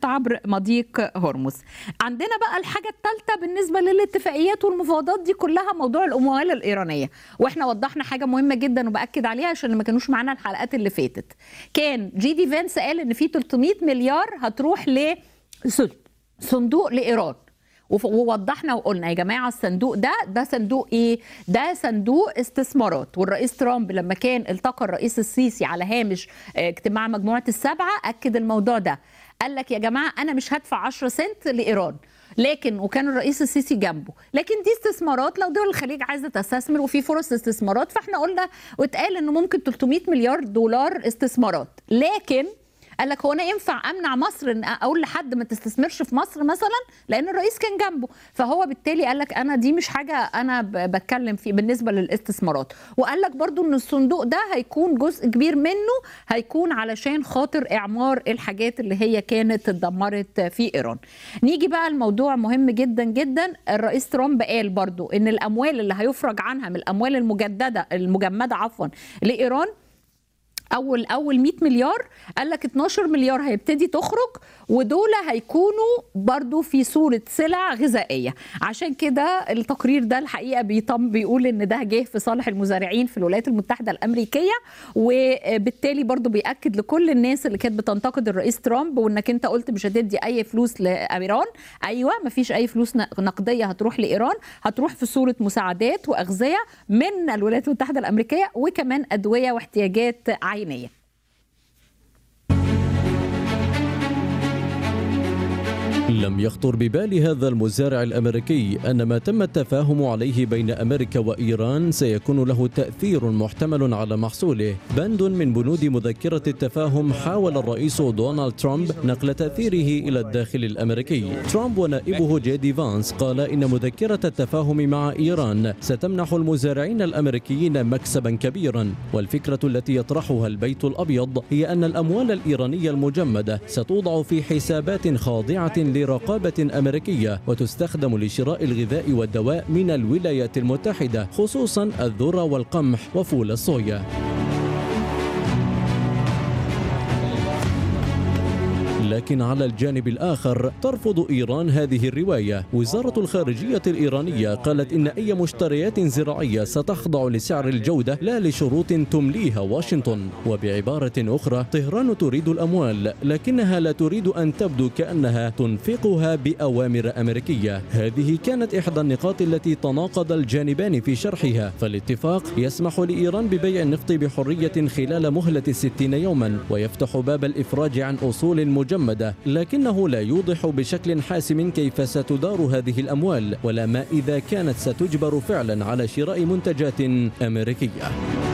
عبر مضيق هرمز عندنا بقى الحاجة الثالثة بالنسبة للاتفاقيات والمفاوضات دي كلها موضوع الأموال الإيرانية واحنا وضحنا حاجة مهمة جدا وبأكد عليها عشان اللي ما كانوش معانا الحلقات اللي فاتت كان جي دي فانس قال ان في 300 مليار هتروح ل صندوق لإيران وف- ووضحنا وقلنا يا جماعه الصندوق ده ده صندوق ايه؟ ده صندوق استثمارات والرئيس ترامب لما كان التقى الرئيس السيسي على هامش آه، اجتماع مجموعه السبعه اكد الموضوع ده قال لك يا جماعه انا مش هدفع 10 سنت لايران لكن وكان الرئيس السيسي جنبه لكن دي استثمارات لو دول الخليج عايزه تستثمر وفي فرص استثمارات فاحنا قلنا واتقال انه ممكن 300 مليار دولار استثمارات لكن قال لك هو انا ينفع امنع مصر ان اقول لحد ما تستثمرش في مصر مثلا لان الرئيس كان جنبه فهو بالتالي قال لك انا دي مش حاجه انا ب- بتكلم فيه بالنسبه للاستثمارات وقال لك برضو ان الصندوق ده هيكون جزء كبير منه هيكون علشان خاطر اعمار الحاجات اللي هي كانت اتدمرت في ايران نيجي بقى الموضوع مهم جدا جدا الرئيس ترامب قال برضو ان الاموال اللي هيفرج عنها من الاموال المجدده المجمده عفوا لايران اول اول 100 مليار قال لك 12 مليار هيبتدي تخرج ودول هيكونوا برضو في صوره سلع غذائيه عشان كده التقرير ده الحقيقه بيطم بيقول ان ده جه في صالح المزارعين في الولايات المتحده الامريكيه وبالتالي برضو بياكد لكل الناس اللي كانت بتنتقد الرئيس ترامب وانك انت قلت مش هتدي اي فلوس لايران ايوه مفيش اي فلوس نقديه هتروح لايران هتروح في صوره مساعدات واغذيه من الولايات المتحده الامريكيه وكمان ادويه واحتياجات عينيه لم يخطر ببال هذا المزارع الامريكي ان ما تم التفاهم عليه بين امريكا وايران سيكون له تاثير محتمل على محصوله. بند من بنود مذكره التفاهم حاول الرئيس دونالد ترامب نقل تاثيره الى الداخل الامريكي. ترامب ونائبه جيدي فانس قال ان مذكره التفاهم مع ايران ستمنح المزارعين الامريكيين مكسبا كبيرا، والفكره التي يطرحها البيت الابيض هي ان الاموال الايرانيه المجمده ستوضع في حسابات خاضعه لرقابة أمريكية وتستخدم لشراء الغذاء والدواء من الولايات المتحدة خصوصا الذرة والقمح وفول الصويا لكن على الجانب الآخر ترفض إيران هذه الرواية وزارة الخارجية الإيرانية قالت إن أي مشتريات زراعية ستخضع لسعر الجودة لا لشروط تمليها واشنطن وبعبارة أخرى طهران تريد الأموال لكنها لا تريد أن تبدو كأنها تنفقها بأوامر أمريكية هذه كانت إحدى النقاط التي تناقض الجانبان في شرحها فالاتفاق يسمح لإيران ببيع النفط بحرية خلال مهلة الستين يوما ويفتح باب الإفراج عن أصول مجمدة لكنه لا يوضح بشكل حاسم كيف ستدار هذه الأموال ولا ما إذا كانت ستجبر فعلا على شراء منتجات أمريكية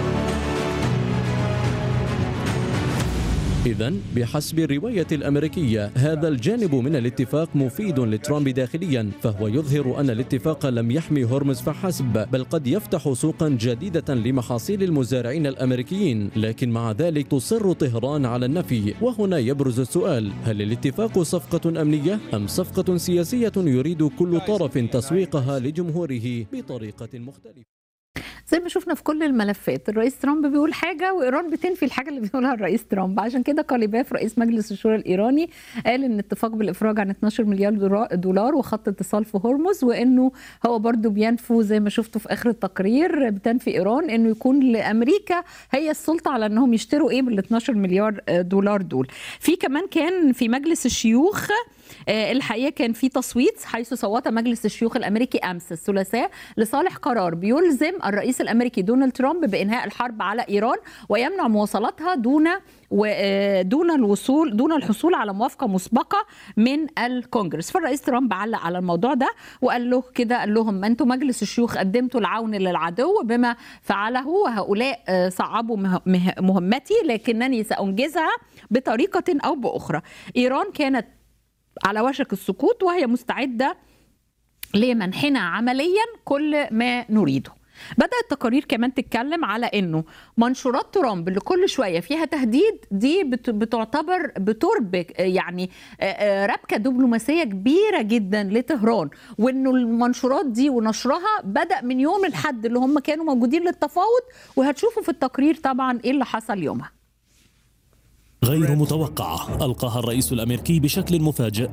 إذا بحسب الرواية الأمريكية هذا الجانب من الاتفاق مفيد لترامب داخليا فهو يظهر أن الاتفاق لم يحمي هرمز فحسب بل قد يفتح سوقا جديدة لمحاصيل المزارعين الأمريكيين لكن مع ذلك تصر طهران على النفي وهنا يبرز السؤال هل الاتفاق صفقة أمنية أم صفقة سياسية يريد كل طرف تسويقها لجمهوره بطريقة مختلفة زي ما شفنا في كل الملفات الرئيس ترامب بيقول حاجه وايران بتنفي الحاجه اللي بيقولها الرئيس ترامب عشان كده قاليباف رئيس مجلس الشورى الايراني قال ان اتفاق بالافراج عن 12 مليار دولار وخط اتصال في هرمز وانه هو برضو بينفوا زي ما شفتوا في اخر التقرير بتنفي ايران انه يكون لامريكا هي السلطه على انهم يشتروا ايه بال 12 مليار دولار دول في كمان كان في مجلس الشيوخ الحقيقه كان في تصويت حيث صوت مجلس الشيوخ الامريكي امس الثلاثاء لصالح قرار بيلزم الرئيس الامريكي دونالد ترامب بانهاء الحرب على ايران ويمنع مواصلاتها دون ودون الوصول دون الحصول على موافقه مسبقه من الكونجرس فالرئيس ترامب علق على الموضوع ده وقال له كده قال لهم ما انتم مجلس الشيوخ قدمتوا العون للعدو بما فعله وهؤلاء صعبوا مهمتي لكنني سانجزها بطريقه او باخرى ايران كانت على وشك السقوط وهي مستعده لمنحنا عمليا كل ما نريده بدأ التقارير كمان تتكلم على انه منشورات ترامب اللي كل شويه فيها تهديد دي بتعتبر بتربك يعني ربكه دبلوماسيه كبيره جدا لطهران وانه المنشورات دي ونشرها بدأ من يوم الحد اللي هم كانوا موجودين للتفاوض وهتشوفوا في التقرير طبعا ايه اللي حصل يومها غير متوقعة ألقاها الرئيس الأمريكي بشكل مفاجئ